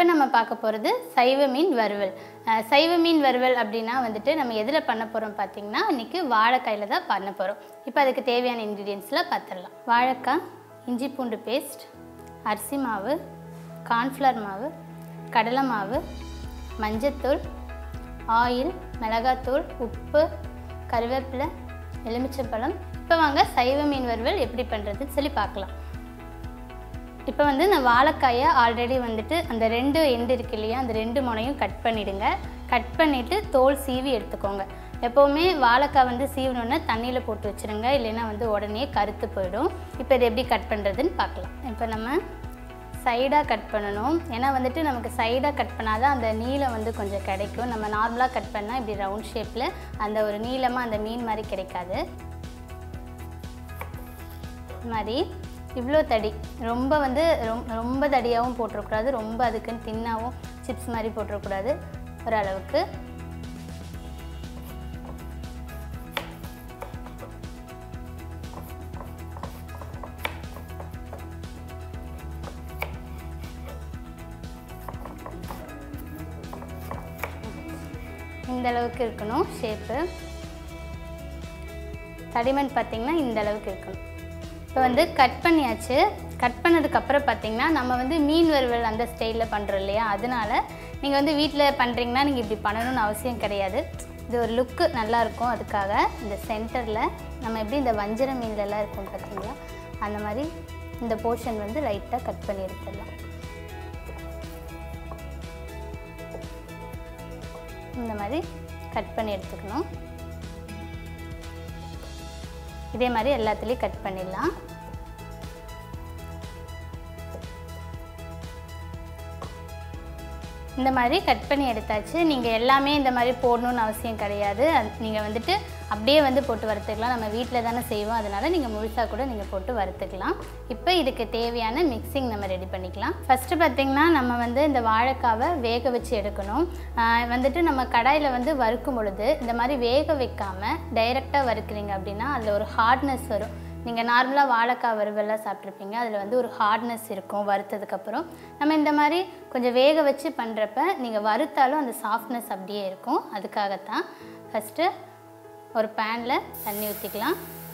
நம்ம பார்க்க போகிறது சைவ மீன் வறுவல் அஹ் சைவ மீன் வறுவல் அப்படின்னா வந்துட்டு நம்ம எதில் பண்ண போகிறோம் பார்த்தீங்கன்னா இன்றைக்கி வாழைக்காயில் தான் பண்ண போகிறோம் இப்போ அதுக்கு தேவையான இன்க்ரீடியன்ஸில் பார்த்துடலாம் வாழைக்காய் இஞ்சி பூண்டு பேஸ்ட் அரிசி மாவு கார்ன்ஃப்ளவர் மாவு கடலை மாவு மஞ்சத்தூள் ஆயில் மிளகாத்தூள் உப்பு கருவேப்பிலை எலுமிச்சம்பழம் இப்போ வாங்க சைவ மீன் வறுவல் எப்படி பண்ணுறதுன்னு சொல்லி பார்க்கலாம் இப்போ வந்து இந்த வாழைக்காயை ஆல்ரெடி வந்துட்டு அந்த ரெண்டு எண்டு இருக்கு இல்லையா அந்த ரெண்டு முனையும் கட் பண்ணிடுங்க கட் பண்ணிவிட்டு தோல் சீவி எடுத்துக்கோங்க எப்போவுமே வாழைக்காய் வந்து சீவணுன்னா தண்ணியில் போட்டு வச்சுருங்க இல்லைன்னா வந்து உடனே கருத்து போயிடும் இப்போ இது எப்படி கட் பண்ணுறதுன்னு பார்க்கலாம் இப்போ நம்ம சைடாக கட் பண்ணணும் ஏன்னா வந்துட்டு நமக்கு சைடாக கட் பண்ணாதான் அந்த நீளம் வந்து கொஞ்சம் கிடைக்கும் நம்ம நார்மலாக கட் பண்ணால் இப்படி ரவுண்ட் ஷேப்பில் அந்த ஒரு நீளமாக அந்த மீன் மாதிரி கிடைக்காது இது மாதிரி இவ்வளோ தடி ரொம்ப வந்து ரொம் ரொம்ப தடியாகவும் போட்டுறக்கூடாது ரொம்ப அதுக்குன்னு தின்னாகவும் சிப்ஸ் மாதிரி போட்டுறக்கூடாது ஓரளவுக்கு இந்த அளவுக்கு இருக்கணும் ஷேப்பு தடிமன் பார்த்திங்கன்னா இந்த அளவுக்கு இருக்கணும் இப்போ வந்து கட் பண்ணியாச்சு கட் பண்ணதுக்கப்புறம் பார்த்தீங்கன்னா நம்ம வந்து மீன் வறுவல் அந்த ஸ்டைலில் பண்ணுறோம் இல்லையா அதனால நீங்கள் வந்து வீட்டில் பண்ணுறீங்கன்னா நீங்கள் இப்படி பண்ணணும்னு அவசியம் கிடையாது இது ஒரு லுக்கு நல்லாயிருக்கும் அதுக்காக இந்த சென்டரில் நம்ம எப்படி இந்த வஞ்சர மீன்லலாம் இருக்கும் பார்த்தீங்களா அந்த மாதிரி இந்த போர்ஷன் வந்து லைட்டாக கட் பண்ணி எடுத்துடலாம் இந்த மாதிரி கட் பண்ணி எடுத்துக்கணும் இதே மாதிரி எல்லாத்துலேயும் கட் பண்ணிடலாம் இந்த மாதிரி கட் பண்ணி எடுத்தாச்சு நீங்கள் எல்லாமே இந்த மாதிரி போடணும்னு அவசியம் கிடையாது நீங்கள் வந்துட்டு அப்படியே வந்து போட்டு வறுத்துக்கலாம் நம்ம வீட்டில் தானே செய்வோம் அதனால் நீங்கள் முழுசாக கூட நீங்கள் போட்டு வறுத்துக்கலாம் இப்போ இதுக்கு தேவையான மிக்சிங் நம்ம ரெடி பண்ணிக்கலாம் ஃபஸ்ட்டு பார்த்திங்கன்னா நம்ம வந்து இந்த வாழைக்காவை வேக வச்சு எடுக்கணும் ஆஹ் வந்துட்டு நம்ம கடாயில் வந்து வறுக்கும் பொழுது இந்த மாதிரி வேக வைக்காமல் டைரெக்டாக வறுக்கிறீங்க அப்படின்னா அதில் ஒரு ஹார்ட்னஸ் வரும் நீங்கள் நார்மலாக வாழைக்காய் வறுவெல்லாம் சாப்பிட்ருப்பீங்க அதில் வந்து ஒரு ஹார்ட்னஸ் இருக்கும் வறுத்ததுக்கப்புறம் நம்ம இந்த மாதிரி கொஞ்சம் வேக வச்சு பண்ணுறப்ப நீங்கள் வறுத்தாலும் அந்த சாஃப்ட்னஸ் அப்படியே இருக்கும் அதுக்காகத்தான் ஃபஸ்ட்டு ஒரு பேனில் தண்ணி ஊற்றிக்கலாம்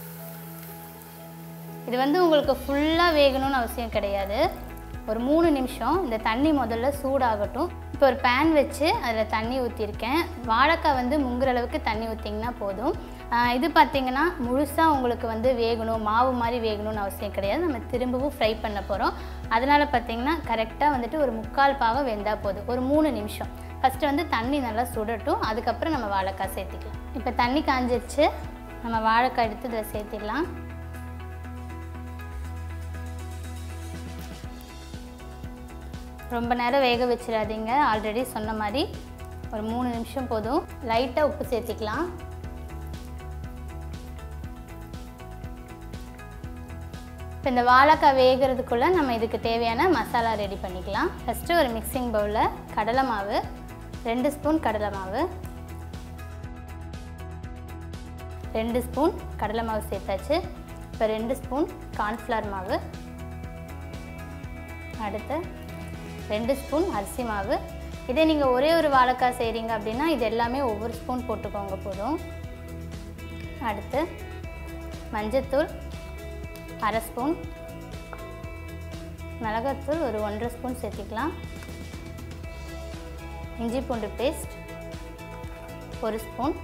இது வந்து உங்களுக்கு ஃபுல்லாக வேகணும்னு அவசியம் கிடையாது ஒரு மூணு நிமிஷம் இந்த தண்ணி முதல்ல சூடாகட்டும் இப்போ ஒரு பேன் வச்சு அதில் தண்ணி ஊற்றிருக்கேன் வாழைக்காய் வந்து முங்குற அளவுக்கு தண்ணி ஊற்றிங்கன்னா போதும் ஆஹ் இது பார்த்திங்கன்னா முழுசாக உங்களுக்கு வந்து வேகணும் மாவு மாதிரி வேகணும்னு அவசியம் கிடையாது நம்ம திரும்பவும் ஃப்ரை பண்ண போகிறோம் அதனால் பார்த்திங்கன்னா கரெக்டாக வந்துட்டு ஒரு முக்கால் பாகம் வெந்தால் போதும் ஒரு மூணு நிமிஷம் ஃபஸ்ட்டு வந்து தண்ணி நல்லா சுடட்டும் அதுக்கப்புறம் நம்ம வாழைக்காய் சேர்த்திக்கலாம் இப்போ தண்ணி காஞ்சிருச்சு நம்ம வாழைக்காய் எடுத்து இதில் சேர்த்திடலாம் ரொம்ப நேரம் வேக வச்சிடாதீங்க ஆல்ரெடி சொன்ன மாதிரி ஒரு மூணு நிமிஷம் போதும் லைட்டாக உப்பு சேர்த்திக்கலாம் இப்போ இந்த வாழைக்காய் வேகிறதுக்குள்ளே நம்ம இதுக்கு தேவையான மசாலா ரெடி பண்ணிக்கலாம் ஃபஸ்ட்டு ஒரு மிக்சிங் பவுலில் கடலை மாவு ரெண்டு ஸ்பூன் கடலை மாவு ரெண்டு ஸ்பூன் கடலை மாவு சேர்த்தாச்சு இப்போ ரெண்டு ஸ்பூன் கார்ன்ஃப்ளவர் மாவு அடுத்து ரெண்டு ஸ்பூன் அரிசி மாவு இதே நீங்கள் ஒரே ஒரு வாழைக்காய் செய்கிறீங்க அப்படின்னா இது எல்லாமே ஒவ்வொரு ஸ்பூன் போட்டுக்கோங்க போதும் அடுத்து மஞ்சத்தூள் அரை ஸ்பூன் மிளகாத்தூள் ஒரு ஒன்றரை ஸ்பூன் சேர்த்திக்கலாம் இஞ்சி பூண்டு பேஸ்ட் ஒரு ஸ்பூன்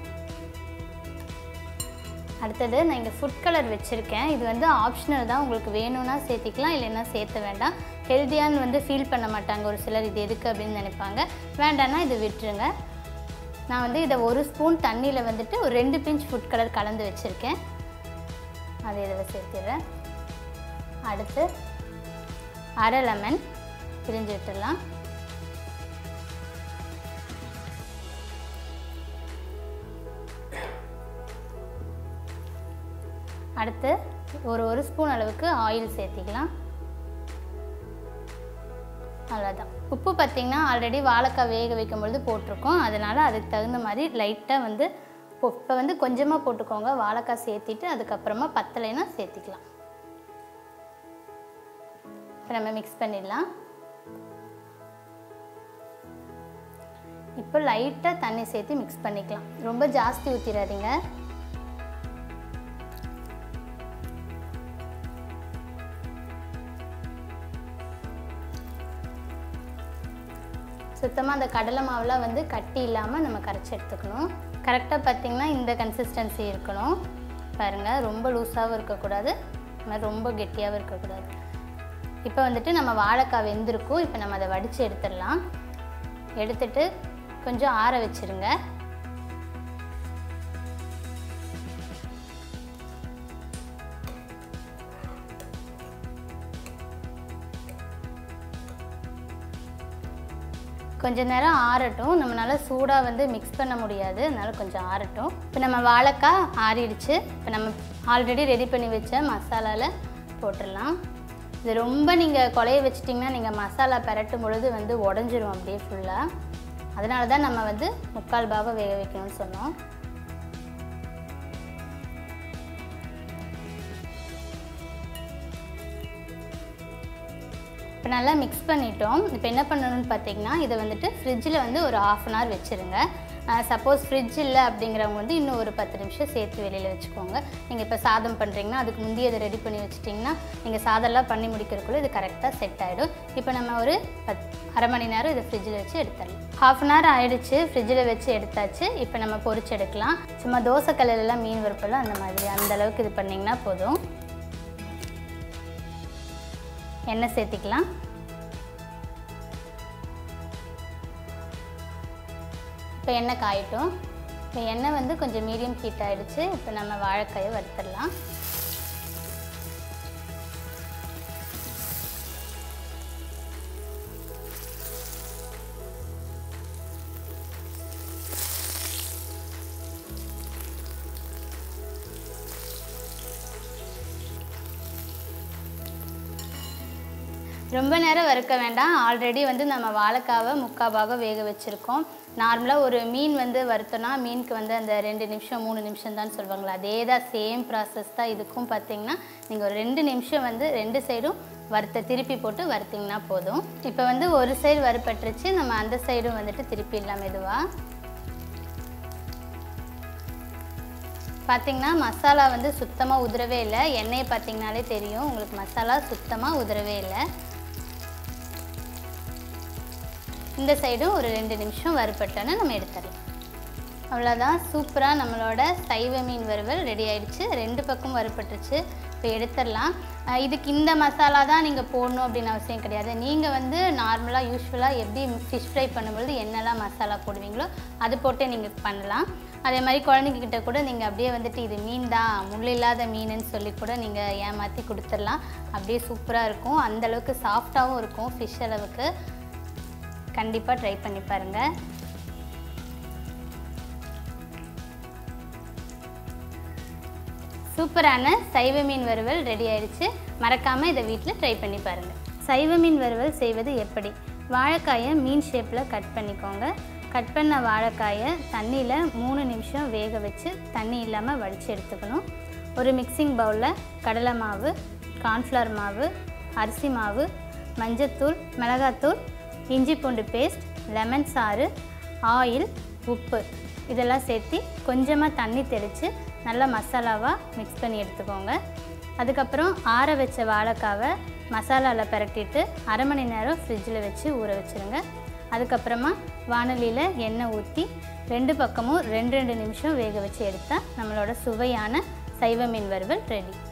அடுத்தது நான் இங்கே ஃபுட் கலர் வச்சுருக்கேன் இது வந்து ஆப்ஷனல் தான் உங்களுக்கு வேணும்னா சேர்த்திக்கலாம் இல்லைன்னா சேர்த்த வேண்டாம் ஹெல்த்தியான்னு வந்து ஃபீல் பண்ண மாட்டாங்க ஒரு சிலர் இது எதுக்கு அப்படின்னு நினைப்பாங்க வேண்டான்னா இது விட்டுருங்க நான் வந்து இதை ஒரு ஸ்பூன் தண்ணியில் வந்துட்டு ஒரு ரெண்டு பிஞ்ச் ஃபுட் கலர் கலந்து வச்சுருக்கேன் அதை இதில் சேர்த்திடுறேன் அடுத்து அரை லெமன் பிரிஞ்சு விட்டுடலாம் அடுத்து ஒரு ஒரு ஸ்பூன் அளவுக்கு ஆயில் சேர்த்திக்கலாம் அவ்வளோதான் உப்பு பார்த்திங்கன்னா ஆல்ரெடி வாழைக்காய் வேக வைக்கும் பொழுது போட்டிருக்கோம் அதனால் அதுக்கு தகுந்த மாதிரி லைட்டாக வந்து இப்போ வந்து கொஞ்சமாக போட்டுக்கோங்க வாழைக்காய் சேர்த்திட்டு அதுக்கப்புறமா பத்தலைன்னா சேர்த்திக்கலாம் இப்போ நம்ம மிக்ஸ் பண்ணிடலாம் இப்போ லைட்டாக தண்ணி சேர்த்து மிக்ஸ் பண்ணிக்கலாம் ரொம்ப ஜாஸ்தி ஊற்றிடாதீங்க சுத்தமாக அந்த கடலை மாவுலாம் வந்து கட்டி இல்லாமல் நம்ம கரைச்சி எடுத்துக்கணும் கரெக்டாக பார்த்திங்கன்னா இந்த கன்சிஸ்டன்சி இருக்கணும் பாருங்கள் ரொம்ப லூஸாகவும் இருக்கக்கூடாது இந்த மாதிரி ரொம்ப கெட்டியாகவும் இருக்கக்கூடாது இப்போ வந்துட்டு நம்ம வாழைக்காய் வெந்திருக்கும் இப்போ நம்ம அதை வடித்து எடுத்துடலாம் எடுத்துட்டு கொஞ்சம் ஆற வச்சிருங்க கொஞ்ச நேரம் ஆறட்டும் நம்மளால சூடாக வந்து மிக்ஸ் பண்ண முடியாது அதனால் கொஞ்சம் ஆறட்டும் இப்போ நம்ம வாழைக்காய் ஆறிடுச்சு இப்போ நம்ம ஆல்ரெடி ரெடி பண்ணி வச்ச மசாலாவில் போட்டுடலாம் இது ரொம்ப நீங்கள் குழைய வச்சிட்டிங்கன்னா நீங்கள் மசாலா பெரட்டும் பொழுது வந்து உடஞ்சிரும் அப்படியே ஃபுல்லாக அதனால தான் நம்ம வந்து முக்கால் பாகம் வேக வைக்கணும்னு சொன்னோம் இப்போ நல்லா மிக்ஸ் பண்ணிட்டோம் இப்போ என்ன பண்ணணும்னு பார்த்தீங்கன்னா இதை வந்துட்டு ஃப்ரிட்ஜில் வந்து ஒரு ஆஃப் அன் ஹவர் வச்சுருங்க சப்போஸ் ஃப்ரிட்ஜ் இல்லை அப்படிங்கிறவங்க வந்து இன்னும் ஒரு பத்து நிமிஷம் சேர்த்து வெளியில் வச்சுக்கோங்க நீங்கள் இப்போ சாதம் பண்ணுறீங்கன்னா அதுக்கு முந்தைய அதை ரெடி பண்ணி வச்சிட்டிங்கன்னா நீங்கள் சாதம்லாம் பண்ணி முடிக்கிறதுக்குள்ளே இது கரெக்டாக செட் ஆகிடும் இப்போ நம்ம ஒரு பத் அரை மணி நேரம் இதை ஃப்ரிட்ஜில் வச்சு எடுத்துடலாம் ஹாஃப் அன் ஹவர் ஆயிடுச்சு ஃப்ரிட்ஜில் வச்சு எடுத்தாச்சு இப்போ நம்ம பொரிச்சு எடுக்கலாம் சும்மா தோசை கல்லுலலாம் மீன் வறுப்பெல்லாம் அந்த மாதிரி அந்த அளவுக்கு இது பண்ணிங்கன்னா போதும் எண்ணெய் சேர்த்திக்கலாம் இப்போ எண்ணெய் காயட்டும் இப்போ எண்ணெய் வந்து கொஞ்சம் மீடியம் ஹீட் ஆகிடுச்சு இப்போ நம்ம வாழைக்காயை வறுத்துடலாம் ரொம்ப நேரம் வறுக்க வேண்டாம் ஆல்ரெடி வந்து நம்ம வாழைக்காவை முக்கால் பாகம் வேக வச்சுருக்கோம் நார்மலாக ஒரு மீன் வந்து வறுத்தோன்னா மீனுக்கு வந்து அந்த ரெண்டு நிமிஷம் மூணு நிமிஷம் தான் சொல்லுவாங்களா அதே தான் சேம் ப்ராசஸ் தான் இதுக்கும் பார்த்தீங்கன்னா நீங்கள் ஒரு ரெண்டு நிமிஷம் வந்து ரெண்டு சைடும் வறுத்த திருப்பி போட்டு வறுத்திங்கன்னா போதும் இப்போ வந்து ஒரு சைடு வறுப்பட்டுருச்சு நம்ம அந்த சைடும் வந்துட்டு திருப்பி இல்லாமல் மெதுவாக பார்த்தீங்கன்னா மசாலா வந்து சுத்தமாக உதிரவே இல்லை எண்ணெயை பார்த்தீங்கனாலே தெரியும் உங்களுக்கு மசாலா சுத்தமாக உதிரவே இல்லை இந்த சைடும் ஒரு ரெண்டு நிமிஷம் வறுப்பட்டோன்னு நம்ம எடுத்துடலாம் அவ்வளோதான் சூப்பராக நம்மளோட சைவ மீன் வறுவல் ரெடி ஆயிடுச்சு ரெண்டு பக்கம் வறுப்பட்டுருச்சு இப்போ எடுத்துடலாம் அஹ் இதுக்கு இந்த மசாலா தான் நீங்கள் போடணும் அப்படின்னு அவசியம் கிடையாது நீங்கள் வந்து நார்மலாக யூஸ்வலாக எப்படி ஃபிஷ் ஃப்ரை பண்ணும்பொழுது என்னெல்லாம் மசாலா போடுவீங்களோ அது போட்டே நீங்கள் பண்ணலாம் அதே மாதிரி குழந்தைங்க கிட்ட கூட நீங்கள் அப்படியே வந்துட்டு இது மீன் தான் முள் இல்லாத மீனுன்னு சொல்லி கூட நீங்கள் ஏமாற்றி கொடுத்துடலாம் அப்படியே சூப்பராக இருக்கும் அந்த அளவுக்கு சாஃப்டாகவும் இருக்கும் ஃபிஷ் அளவுக்கு கண்டிப்பாக ட்ரை பண்ணி பாருங்கள் சூப்பரான சைவ மீன் வறுவல் ரெடி ஆயிடுச்சு மறக்காமல் இதை வீட்டில் ட்ரை பண்ணி பாருங்கள் சைவ மீன் வறுவல் செய்வது எப்படி வாழைக்காயை மீன் ஷேப்பில் கட் பண்ணிக்கோங்க கட் பண்ண வாழைக்காயை தண்ணியில் மூணு நிமிஷம் வேக வச்சு தண்ணி இல்லாமல் வடித்து எடுத்துக்கணும் ஒரு மிக்சிங் பவுலில் கடலை மாவு கார்ன்ஃப்ளவர் மாவு அரிசி மாவு மஞ்சத்தூள் மிளகாத்தூள் இஞ்சி பூண்டு பேஸ்ட் லெமன் சாறு ஆயில் உப்பு இதெல்லாம் சேர்த்து கொஞ்சமாக தண்ணி தெளித்து நல்லா மசாலாவாக மிக்ஸ் பண்ணி எடுத்துக்கோங்க அதுக்கப்புறம் ஆற வச்ச வாழைக்காவை மசாலாவில் பிரட்டிட்டு அரை மணி நேரம் ஃப்ரிட்ஜில் வச்சு ஊற வச்சுருங்க அதுக்கப்புறமா வானலியில் எண்ணெய் ஊற்றி ரெண்டு பக்கமும் ரெண்டு ரெண்டு நிமிஷம் வேக வச்சு எடுத்தால் நம்மளோட சுவையான சைவ மீன் வறுவல் ரெடி